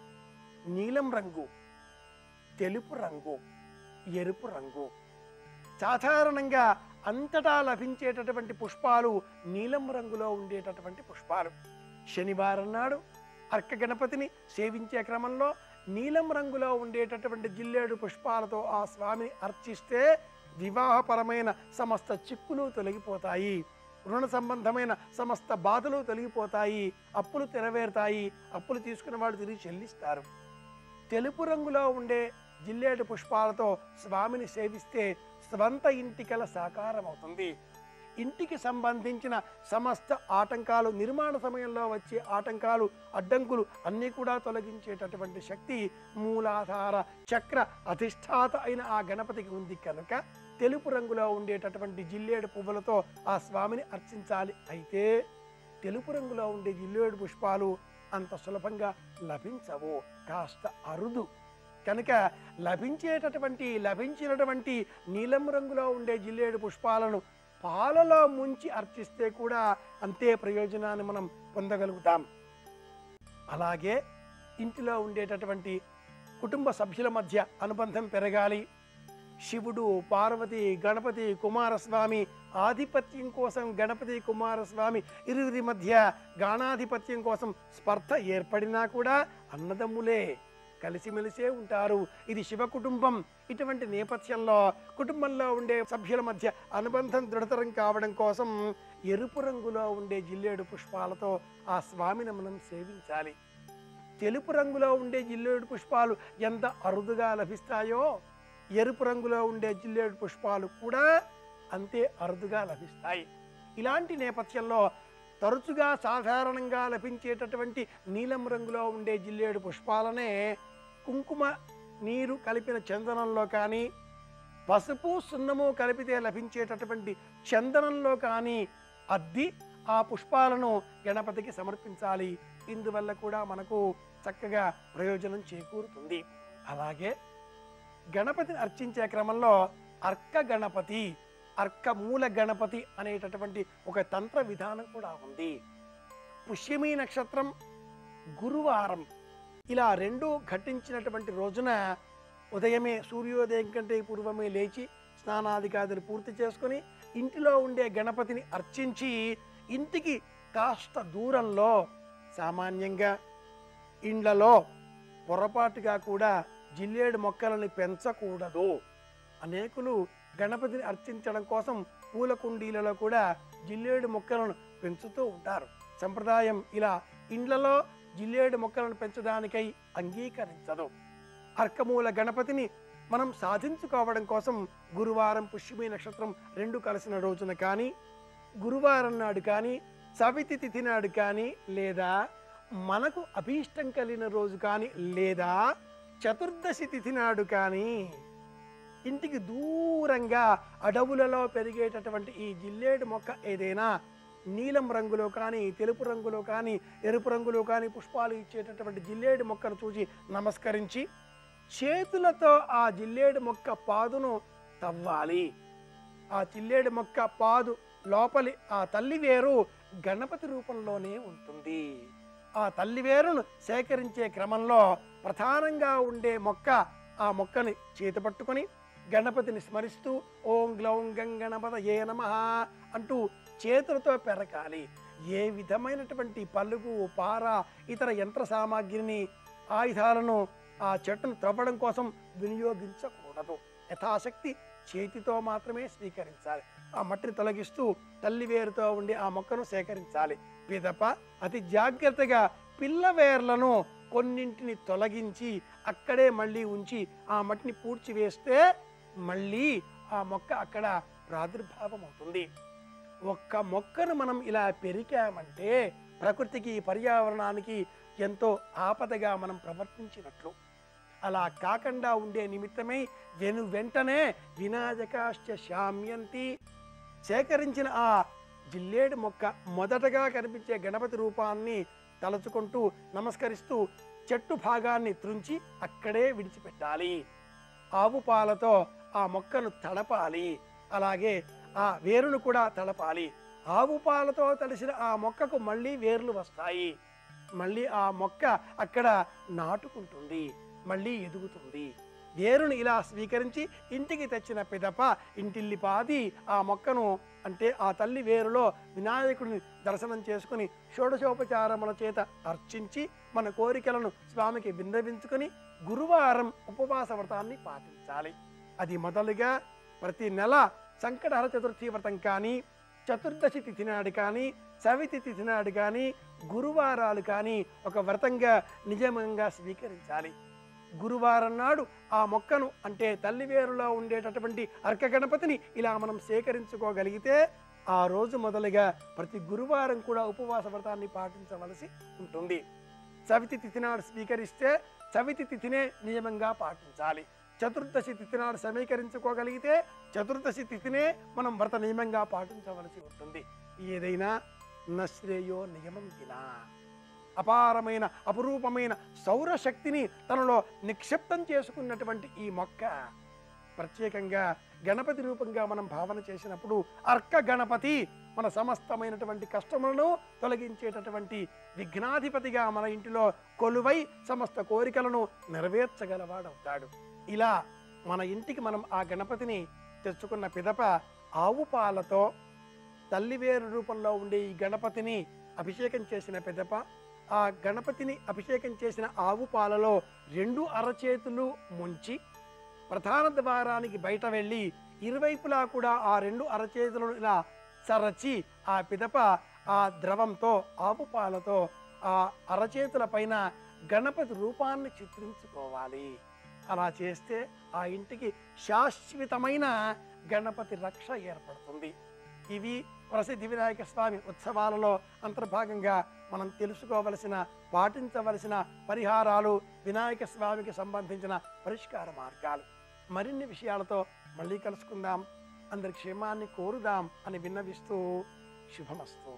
నీలం రంగు తెలుపు రంగు ఎరుపు రంగు సాధారణంగా అంతటా లభించేటటువంటి పుష్పాలు నీలం రంగులో ఉండేటటువంటి పుష్పాలు శనివారం నాడు అర్క గణపతిని సేవించే క్రమంలో నీలం రంగులో ఉండేటటువంటి జిల్లేడు పుష్పాలతో ఆ స్వామిని అర్చిస్తే వివాహపరమైన సమస్త చిక్కులు తొలగిపోతాయి రుణ సంబంధమైన సమస్త బాధలు తొలగిపోతాయి అప్పులు తెరవేరుతాయి అప్పులు తీసుకున్న వాళ్ళు తిరిగి చెల్లిస్తారు తెలుపు రంగులో ఉండే జిల్లేడు పుష్పాలతో స్వామిని సేవిస్తే స్వంత ఇంటికల సాకారం అవుతుంది ఇంటికి సంబంధించిన సమస్త ఆటంకాలు నిర్మాణ సమయంలో వచ్చే ఆటంకాలు అడ్డంకులు అన్నీ కూడా తొలగించేటటువంటి శక్తి మూలాధార చక్ర అధిష్టాత అయిన ఆ గణపతికి ఉంది కనుక తెలుపు రంగులో ఉండేటటువంటి జిల్లేడు పువ్వులతో ఆ స్వామిని అర్చించాలి అయితే తెలుపు రంగులో ఉండే జిల్లేడు పుష్పాలు అంత సులభంగా లభించవు కాస్త అరుదు కనుక లభించేటటువంటి లభించినటువంటి నీలం రంగులో ఉండే జిల్లేడు పుష్పాలను పాలలో ముంచి అర్చిస్తే కూడా అంతే ప్రయోజనాన్ని మనం పొందగలుగుతాం అలాగే ఇంటిలో ఉండేటటువంటి కుటుంబ సభ్యుల మధ్య అనుబంధం పెరగాలి శివుడు పార్వతి గణపతి కుమారస్వామి ఆధిపత్యం కోసం గణపతి కుమారస్వామి ఇరువురి మధ్య గాణాధిపత్యం కోసం స్పర్ధ ఏర్పడినా కూడా అన్నదమ్ములే కలిసిమెలిసే ఉంటారు ఇది శివ కుటుంబం ఇటువంటి నేపథ్యంలో కుటుంబంలో ఉండే సభ్యుల మధ్య అనుబంధం దృఢతరం కావడం కోసం ఎరుపు రంగులో ఉండే జిల్లేడు పుష్పాలతో ఆ స్వామిని మనం సేవించాలి తెలుపు రంగులో ఉండే జిల్లేడు పుష్పాలు ఎంత అరుదుగా లభిస్తాయో ఎరుపు రంగులో ఉండే జిల్లేడు పుష్పాలు కూడా అంతే అరుదుగా లభిస్తాయి ఇలాంటి నేపథ్యంలో తరచుగా సాధారణంగా లభించేటటువంటి నీలం రంగులో ఉండే జిల్లేడు పుష్పాలనే కుంకుమ నీరు కలిపిన చందనంలో కానీ పసుపు సున్నము కలిపితే లభించేటటువంటి చందనంలో కానీ అద్ది ఆ పుష్పాలను గణపతికి సమర్పించాలి ఇందువల్ల కూడా మనకు చక్కగా ప్రయోజనం చేకూరుతుంది అలాగే గణపతిని అర్చించే క్రమంలో అర్క గణపతి అర్క మూల గణపతి అనేటటువంటి ఒక తంత్ర విధానం కూడా ఉంది పుష్యమి నక్షత్రం గురువారం ఇలా రెండు ఘటించినటువంటి రోజున ఉదయమే సూర్యోదయం కంటే పూర్వమే లేచి స్నానాదికాదులు పూర్తి చేసుకొని ఇంటిలో ఉండే గణపతిని అర్చించి ఇంటికి కాస్త దూరంలో సామాన్యంగా ఇండ్లలో పొరపాటుగా కూడా జిల్లేడు మొక్కలను పెంచకూడదు అనేకులు గణపతిని అర్చించడం కోసం పూల కుండీలలో కూడా జిల్లేడు మొక్కలను పెంచుతూ ఉంటారు సంప్రదాయం ఇలా ఇండ్లలో జిల్లేడు మొక్కలను పెంచడానికై అంగీకరించదు అర్కమూల గణపతిని మనం సాధించుకోవడం కోసం గురువారం పుష్యమి నక్షత్రం రెండు కలిసిన రోజున కానీ గురువారం నాడు కానీ సవితి తిథి నాడు కానీ లేదా మనకు అభీష్టం కలిగిన రోజు కానీ లేదా చతుర్దశి తిథి నాడు కానీ ఇంటికి దూరంగా అడవులలో పెరిగేటటువంటి ఈ జిల్లేడు మొక్క ఏదైనా నీలం రంగులో కానీ తెలుపు రంగులో కానీ ఎరుపు రంగులో కానీ పుష్పాలు ఇచ్చేటటువంటి జిల్లేడు మొక్కను చూసి నమస్కరించి చేతులతో ఆ జిల్లేడు మొక్క పాదును తవ్వాలి ఆ జిల్లేడు మొక్క పాదు లోపలి ఆ తల్లి వేరు గణపతి రూపంలోనే ఉంటుంది ఆ తల్లి వేరును సేకరించే క్రమంలో ప్రధానంగా ఉండే మొక్క ఆ మొక్కని చేతి పట్టుకొని గణపతిని స్మరిస్తూ ఓం గ్లౌం గం గణపత ఏ నమ అంటూ చేతులతో పెరకాలి ఏ విధమైనటువంటి పలుగు పార ఇతర యంత్ర సామాగ్రిని ఆయుధాలను ఆ చెట్టును త్రవ్వడం కోసం వినియోగించకూడదు యథాశక్తి చేతితో మాత్రమే స్వీకరించాలి ఆ మట్టిని తొలగిస్తూ తల్లి వేరుతో ఉండి ఆ మొక్కను సేకరించాలి పిదప అతి జాగ్రత్తగా పిల్ల వేర్లను కొన్నింటిని తొలగించి అక్కడే మళ్ళీ ఉంచి ఆ మట్టిని పూడ్చి వేస్తే మళ్ళీ ఆ మొక్క అక్కడ ప్రాదుర్భావం అవుతుంది ఒక్క మొక్కను మనం ఇలా పెరికామంటే ప్రకృతికి పర్యావరణానికి ఎంతో ఆపదగా మనం ప్రవర్తించినట్లు అలా కాకుండా ఉండే నిమిత్తమై వెను వెంటనే వినాయకాశ్చ శామ్యంతి సేకరించిన ఆ జిల్లేడు మొక్క మొదటగా కనిపించే గణపతి రూపాన్ని తలుచుకుంటూ నమస్కరిస్తూ చెట్టు భాగాన్ని త్రుంచి అక్కడే విడిచిపెట్టాలి ఆవు పాలతో ఆ మొక్కను తడపాలి అలాగే ఆ వేరును కూడా తడపాలి ఆవు పాలతో తడిసిన ఆ మొక్కకు మళ్ళీ వేర్లు వస్తాయి మళ్ళీ ఆ మొక్క అక్కడ నాటుకుంటుంది మళ్ళీ ఎదుగుతుంది వేరుని ఇలా స్వీకరించి ఇంటికి తెచ్చిన పిదప ఇంటిల్లిపాది ఆ మొక్కను అంటే ఆ తల్లి వేరులో వినాయకుడిని దర్శనం చేసుకుని షోడశోపచారముల చేత అర్చించి మన కోరికలను స్వామికి విన్నవించుకొని గురువారం ఉపవాస వ్రతాన్ని పాటించాలి అది మొదలుగా ప్రతి నెల సంకటహర చతుర్థి వ్రతం కానీ చతుర్దశి తిథి నాడు కానీ సవితి తిథి నాడు కానీ గురువారాలు కానీ ఒక వ్రతంగా నిజమంగా స్వీకరించాలి గురువారం నాడు ఆ మొక్కను అంటే తల్లివేరులో ఉండేటటువంటి అర్క గణపతిని ఇలా మనం సేకరించుకోగలిగితే ఆ రోజు మొదలుగా ప్రతి గురువారం కూడా ఉపవాస వ్రతాన్ని పాటించవలసి ఉంటుంది సవితి తిథి నాడు స్వీకరిస్తే సవితి తిథినే నియమంగా పాటించాలి చతుర్దశి తిథి నాడు సమీకరించుకోగలిగితే చతుర్దశి తిథినే మనం వ్రత నియమంగా పాటించవలసి ఉంటుంది ఏదైనా నశ్రేయో నియమం వినా అపారమైన అపురూపమైన సౌరశక్తిని తనలో నిక్షిప్తం చేసుకున్నటువంటి ఈ మొక్క ప్రత్యేకంగా గణపతి రూపంగా మనం భావన చేసినప్పుడు అర్క గణపతి మన సమస్తమైనటువంటి కష్టములను తొలగించేటటువంటి విఘ్నాధిపతిగా మన ఇంటిలో కొలువై సమస్త కోరికలను నెరవేర్చగలవాడవుతాడు ఇలా మన ఇంటికి మనం ఆ గణపతిని తెచ్చుకున్న పిదప ఆవు పాలతో తల్లివేరు రూపంలో ఉండే ఈ గణపతిని అభిషేకం చేసిన పిదప ఆ గణపతిని అభిషేకం చేసిన ఆవు పాలలో రెండు అరచేతులు ముంచి ప్రధాన ద్వారానికి బయట వెళ్ళి ఇరువైపులా కూడా ఆ రెండు అరచేతులను ఇలా చరచి ఆ పిదప ఆ ద్రవంతో ఆవు పాలతో ఆ అరచేతుల పైన గణపతి రూపాన్ని చిత్రించుకోవాలి అలా చేస్తే ఆ ఇంటికి శాశ్వతమైన గణపతి రక్ష ఏర్పడుతుంది ఇవి ప్రసిద్ధి వినాయక స్వామి ఉత్సవాలలో అంతర్భాగంగా మనం తెలుసుకోవలసిన పాటించవలసిన పరిహారాలు వినాయక స్వామికి సంబంధించిన పరిష్కార మార్గాలు మరిన్ని విషయాలతో మళ్ళీ కలుసుకుందాం అందరి క్షేమాన్ని కోరుదాం అని విన్నవిస్తూ శుభమస్తు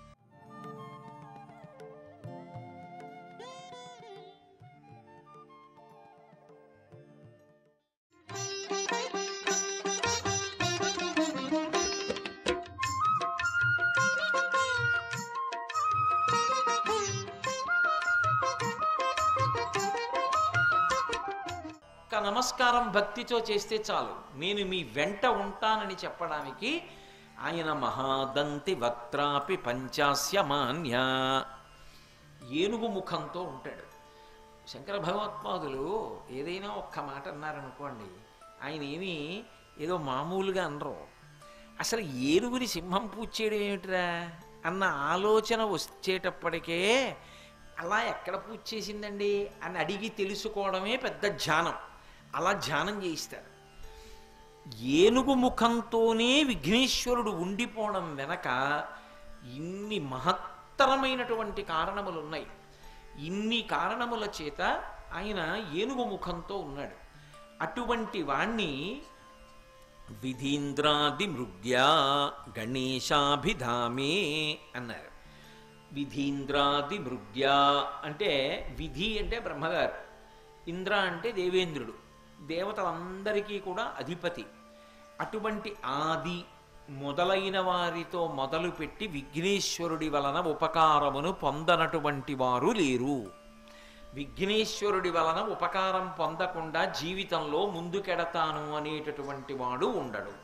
ఒక్క నమస్కారం భక్తితో చేస్తే చాలు నేను మీ వెంట ఉంటానని చెప్పడానికి ఆయన మహాదంతి వక్త్రాపి పంచాస్యమాన్య ఏనుగు ముఖంతో ఉంటాడు శంకర భగవత్పాదులు ఏదైనా ఒక్క మాట అన్నారనుకోండి ఆయన ఏమీ ఏదో మామూలుగా అనరు అసలు ఏనుగుని సింహం పూజ చేయడం ఏమిటిరా అన్న ఆలోచన వచ్చేటప్పటికే అలా ఎక్కడ పూజ చేసిందండి అని అడిగి తెలుసుకోవడమే పెద్ద ధ్యానం అలా ధ్యానం చేయిస్తారు ఏనుగు ముఖంతోనే విఘ్నేశ్వరుడు ఉండిపోవడం వెనక ఇన్ని మహత్తరమైనటువంటి కారణములు ఉన్నాయి ఇన్ని కారణముల చేత ఆయన ఏనుగు ముఖంతో ఉన్నాడు అటువంటి వాణ్ణి విధీంద్రాది మృగ్యా గణేశాభిధామే అన్నారు విధీంద్రాది మృగ్యా అంటే విధి అంటే బ్రహ్మగారు ఇంద్ర అంటే దేవేంద్రుడు దేవతలందరికీ కూడా అధిపతి అటువంటి ఆది మొదలైన వారితో మొదలుపెట్టి విఘ్నేశ్వరుడి వలన ఉపకారమును పొందనటువంటి వారు లేరు విఘ్నేశ్వరుడి వలన ఉపకారం పొందకుండా జీవితంలో ముందుకెడతాను అనేటటువంటి వాడు ఉండడు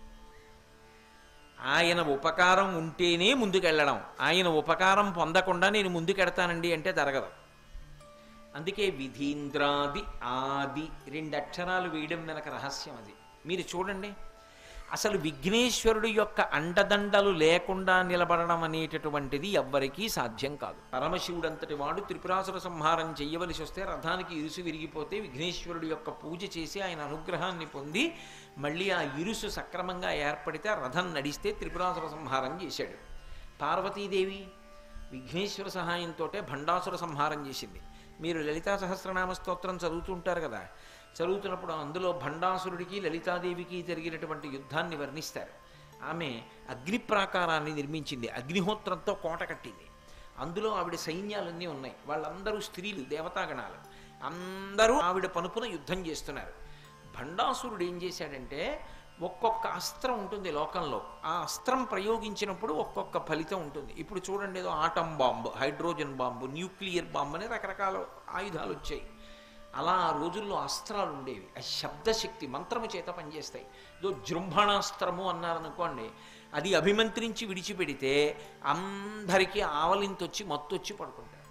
ఆయన ఉపకారం ఉంటేనే ముందుకెళ్ళడం ఆయన ఉపకారం పొందకుండా నేను ముందుకెడతానండి అంటే జరగదు అందుకే విధీంద్రాది ఆది రెండు అక్షరాలు వేయడం వెనక రహస్యం అది మీరు చూడండి అసలు విఘ్నేశ్వరుడు యొక్క అండదండలు లేకుండా నిలబడడం అనేటటువంటిది ఎవ్వరికీ సాధ్యం కాదు పరమశివుడంతటి వాడు త్రిపురాసుర సంహారం చెయ్యవలసి వస్తే రథానికి ఇరుసు విరిగిపోతే విఘ్నేశ్వరుడు యొక్క పూజ చేసి ఆయన అనుగ్రహాన్ని పొంది మళ్ళీ ఆ ఇరుసు సక్రమంగా ఏర్పడితే ఆ రథం నడిస్తే త్రిపురాసుర సంహారం చేశాడు పార్వతీదేవి విఘ్నేశ్వర సహాయంతో భండాసుర సంహారం చేసింది మీరు లలితా సహస్రనామ స్తోత్రం చదువుతుంటారు కదా చదువుతున్నప్పుడు అందులో భండాసురుడికి లలితాదేవికి జరిగినటువంటి యుద్ధాన్ని వర్ణిస్తారు ఆమె అగ్ని ప్రాకారాన్ని నిర్మించింది అగ్నిహోత్రంతో కోట కట్టింది అందులో ఆవిడ సైన్యాలన్నీ ఉన్నాయి వాళ్ళందరూ స్త్రీలు దేవతాగణాలు అందరూ ఆవిడ పనుపున యుద్ధం చేస్తున్నారు భండాసురుడు ఏం చేశాడంటే ఒక్కొక్క అస్త్రం ఉంటుంది లోకంలో ఆ అస్త్రం ప్రయోగించినప్పుడు ఒక్కొక్క ఫలితం ఉంటుంది ఇప్పుడు చూడండి ఏదో atom bomb hydrogen bomb nuclear bomb అని రకరకాల ఆయుధాలు వచ్చాయి అలా ఆ రోజుల్లో అస్త్రాలు ఉండేవి ఆ శబ్దశక్తి మంత్రము చేత పనిచేస్తాయి ఏదో జృంభణాస్త్రము అన్నారనుకోండి అది అభిమంత్రించి విడిచిపెడితే అందరికీ ఆవలింతొచ్చి మత్తొచ్చి పడుకుంటారు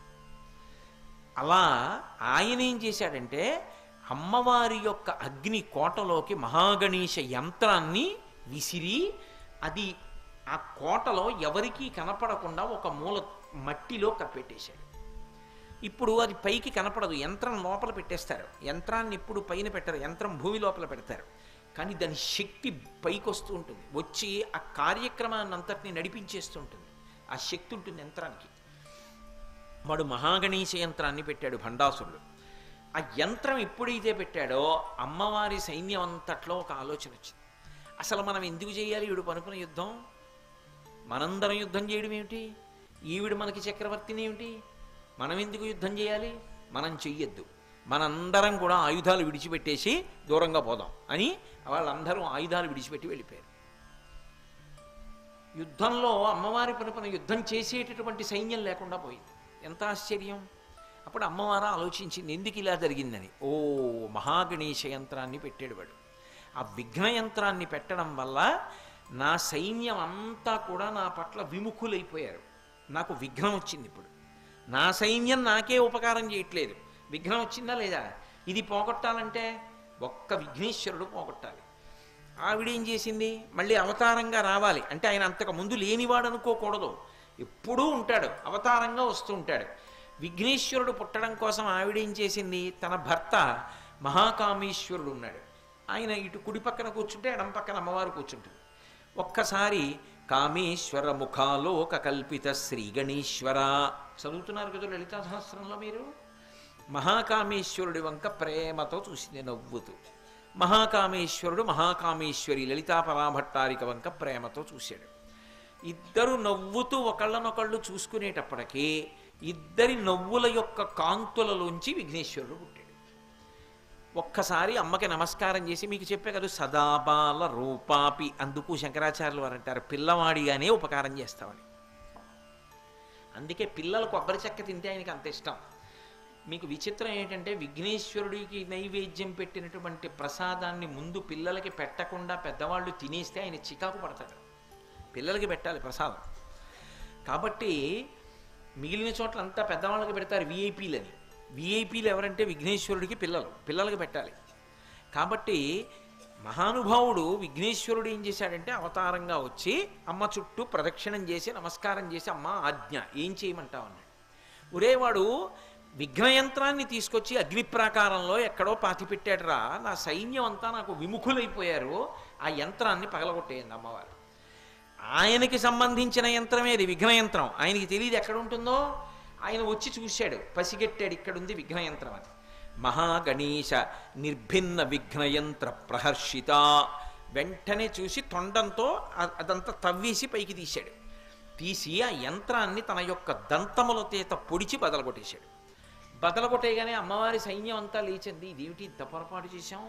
అలా ఆయన ఏం చేశాడంటే అమ్మవారి యొక్క అగ్ని కోటలోకి మహాగణేశ యంత్రాన్ని విసిరి అది ఆ కోటలో ఎవరికీ కనపడకుండా ఒక మూల మట్టిలో కప్పెట్టేశాడు ఇప్పుడు అది పైకి కనపడదు యంత్రం లోపల పెట్టేస్తారు యంత్రాన్ని ఇప్పుడు పైన పెట్టరు యంత్రం భూమి లోపల పెడతారు కానీ దాని శక్తి పైకి వస్తూ ఉంటుంది వచ్చి ఆ కార్యక్రమాన్ని అంతటిని నడిపించేస్తూ ఉంటుంది ఆ శక్తి ఉంటుంది యంత్రానికి వాడు మహాగణేశ యంత్రాన్ని పెట్టాడు భండాసురుడు ఆ యంత్రం ఎప్పుడైతే పెట్టాడో అమ్మవారి సైన్యం అంతట్లో ఒక ఆలోచన వచ్చింది అసలు మనం ఎందుకు చేయాలి ఈవిడ పనుకున్న యుద్ధం మనందరం యుద్ధం చేయడం ఏమిటి ఈవిడ మనకి చక్రవర్తిని ఏమిటి మనం ఎందుకు యుద్ధం చేయాలి మనం చెయ్యొద్దు మనందరం కూడా ఆయుధాలు విడిచిపెట్టేసి దూరంగా పోదాం అని వాళ్ళందరూ ఆయుధాలు విడిచిపెట్టి వెళ్ళిపోయారు యుద్ధంలో అమ్మవారి పనుపన యుద్ధం చేసేటటువంటి సైన్యం లేకుండా పోయింది ఎంత ఆశ్చర్యం అప్పుడు అమ్మవారు ఆలోచించింది ఎందుకు ఇలా జరిగిందని ఓ మహాగణేశ యంత్రాన్ని పెట్టాడు వాడు ఆ విఘ్న యంత్రాన్ని పెట్టడం వల్ల నా సైన్యం అంతా కూడా నా పట్ల విముఖులైపోయారు నాకు విఘ్నం వచ్చింది ఇప్పుడు నా సైన్యం నాకే ఉపకారం చేయట్లేదు విఘ్నం వచ్చిందా లేదా ఇది పోగొట్టాలంటే ఒక్క విఘ్నేశ్వరుడు పోగొట్టాలి ఆవిడేం చేసింది మళ్ళీ అవతారంగా రావాలి అంటే ఆయన అంతకు ముందు లేనివాడు అనుకోకూడదు ఎప్పుడూ ఉంటాడు అవతారంగా వస్తూ ఉంటాడు విఘ్నేశ్వరుడు పుట్టడం కోసం ఆవిడేం చేసింది తన భర్త మహాకామేశ్వరుడు ఉన్నాడు ఆయన ఇటు కుడి పక్కన కూర్చుంటే ఎడం పక్కన అమ్మవారు కూర్చుంటుంది ఒక్కసారి కామేశ్వర ముఖాలోక కల్పిత శ్రీ గణేశ్వర చదువుతున్నారు కదా లలితా సహస్రంలో మీరు మహాకామేశ్వరుడి వంక ప్రేమతో చూసింది నవ్వుతూ మహాకామేశ్వరుడు మహాకామేశ్వరి లలితా పరాభట్టారిక వంక ప్రేమతో చూశాడు ఇద్దరు నవ్వుతూ ఒకళ్ళనొకళ్ళు చూసుకునేటప్పటికీ ఇద్దరి నవ్వుల యొక్క కాంతులలోంచి విఘ్నేశ్వరుడు పుట్టాడు ఒక్కసారి అమ్మకి నమస్కారం చేసి మీకు చెప్పే కదా సదాబాల రూపాపి అందుకు శంకరాచార్యులు వారు అంటారు పిల్లవాడిగానే ఉపకారం చేస్తామని అందుకే పిల్లలు కొబ్బరి చెక్క తింటే ఆయనకి అంత ఇష్టం మీకు విచిత్రం ఏంటంటే విఘ్నేశ్వరుడికి నైవేద్యం పెట్టినటువంటి ప్రసాదాన్ని ముందు పిల్లలకి పెట్టకుండా పెద్దవాళ్ళు తినేస్తే ఆయన చికాకు పడతాడు పిల్లలకి పెట్టాలి ప్రసాదం కాబట్టి మిగిలిన చోట్ల అంతా పెద్దవాళ్ళకి పెడతారు విఐపీలని విఐపీలు ఎవరంటే విఘ్నేశ్వరుడికి పిల్లలు పిల్లలకి పెట్టాలి కాబట్టి మహానుభావుడు విఘ్నేశ్వరుడు ఏం చేశాడంటే అవతారంగా వచ్చి అమ్మ చుట్టూ ప్రదక్షిణం చేసి నమస్కారం చేసి అమ్మ ఆజ్ఞ ఏం చేయమంటావు అన్నాడు ఒరేవాడు విఘ్నయంత్రాన్ని తీసుకొచ్చి అగ్ని ప్రాకారంలో ఎక్కడో పాతి పెట్టాడురా నా సైన్యం అంతా నాకు విముఖులైపోయారు ఆ యంత్రాన్ని పగలగొట్టేయండి అమ్మవారు ఆయనకి సంబంధించిన యంత్రమే ఇది విఘ్న యంత్రం ఆయనకి తెలియదు ఎక్కడ ఉంటుందో ఆయన వచ్చి చూశాడు పసిగట్టాడు ఇక్కడ ఉంది విఘ్న యంత్రం అని మహాగణేశ నిర్భిన్న విఘ్నయంత్ర ప్రహర్షిత వెంటనే చూసి తొండంతో అ- అదంతా తవ్వేసి పైకి తీశాడు తీసి ఆ యంత్రాన్ని తన యొక్క దంతముల చేత పొడిచి బదలగొట్టేశాడు బదలగొట్టేయగానే అమ్మవారి సైన్యం అంతా లేచింది ఇదేమిటి ఇంత పొరపాటు చేశాం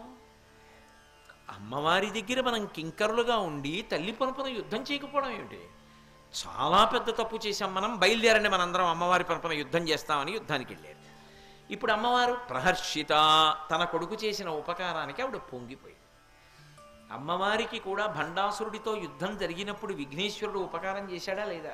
అమ్మవారి దగ్గర మనం కింకరులుగా ఉండి తల్లి పనుపున యుద్ధం చేయకపోవడం ఏమిటి చాలా పెద్ద తప్పు చేశాం మనం బయలుదేరండి మనందరం అమ్మవారి పనుపున యుద్ధం చేస్తామని యుద్ధానికి వెళ్ళారు ఇప్పుడు అమ్మవారు ప్రహర్షిత తన కొడుకు చేసిన ఉపకారానికి ఆవిడ పొంగిపోయి అమ్మవారికి కూడా భండాసురుడితో యుద్ధం జరిగినప్పుడు విఘ్నేశ్వరుడు ఉపకారం చేశాడా లేదా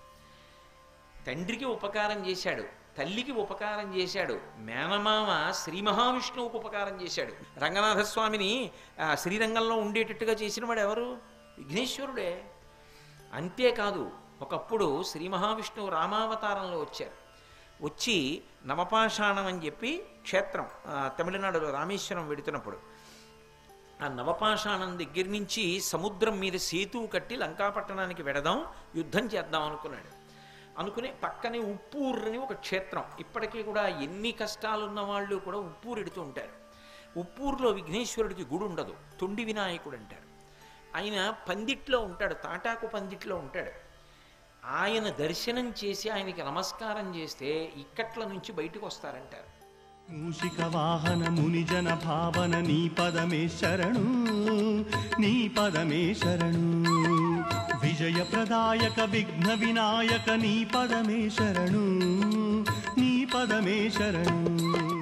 తండ్రికి ఉపకారం చేశాడు తల్లికి ఉపకారం చేశాడు మేనమామ శ్రీ మహావిష్ణువుకు ఉపకారం చేశాడు రంగనాథస్వామిని ఆ, శ్రీరంగంలో ఉండేటట్టుగా చేసినవాడు ఎవరు విఘ్నేశ్వరుడే అంతేకాదు ఒకప్పుడు శ్రీ మహావిష్ణువు రామావతారంలో వచ్చారు వచ్చి నవపాషాణం అని చెప్పి క్షేత్రం ఆ, తమిళనాడులో రామేశ్వరం వెడుతున్నప్పుడు ఆ నవపాషాణం దగ్గర నుంచి సముద్రం మీద సేతువు కట్టి లంకాపట్టణానికి వెడదాం యుద్ధం చేద్దాం అనుకున్నాడు అనుకుని పక్కనే ఉప్పూరు అని ఒక క్షేత్రం ఇప్పటికీ కూడా ఎన్ని కష్టాలున్న వాళ్ళు కూడా ఉప్పూరు ఎడుతూ ఉంటారు ఉప్పూరులో విఘ్నేశ్వరుడికి గుడి ఉండదు తొండి వినాయకుడు అంటారు ఆయన పందిట్లో ఉంటాడు తాటాకు పందిట్లో ఉంటాడు ఆయన దర్శనం చేసి ఆయనకి నమస్కారం చేస్తే ఇక్కట్ల నుంచి బయటకు వస్తారంటారు మూషిక వాహన మునిజన భావన నీ పదమే శరణు నీ పదమే శరణు విజయ ప్రదాయక విఘ్న వినాయక నీ పదమే శరణు నీ పదమే శరణు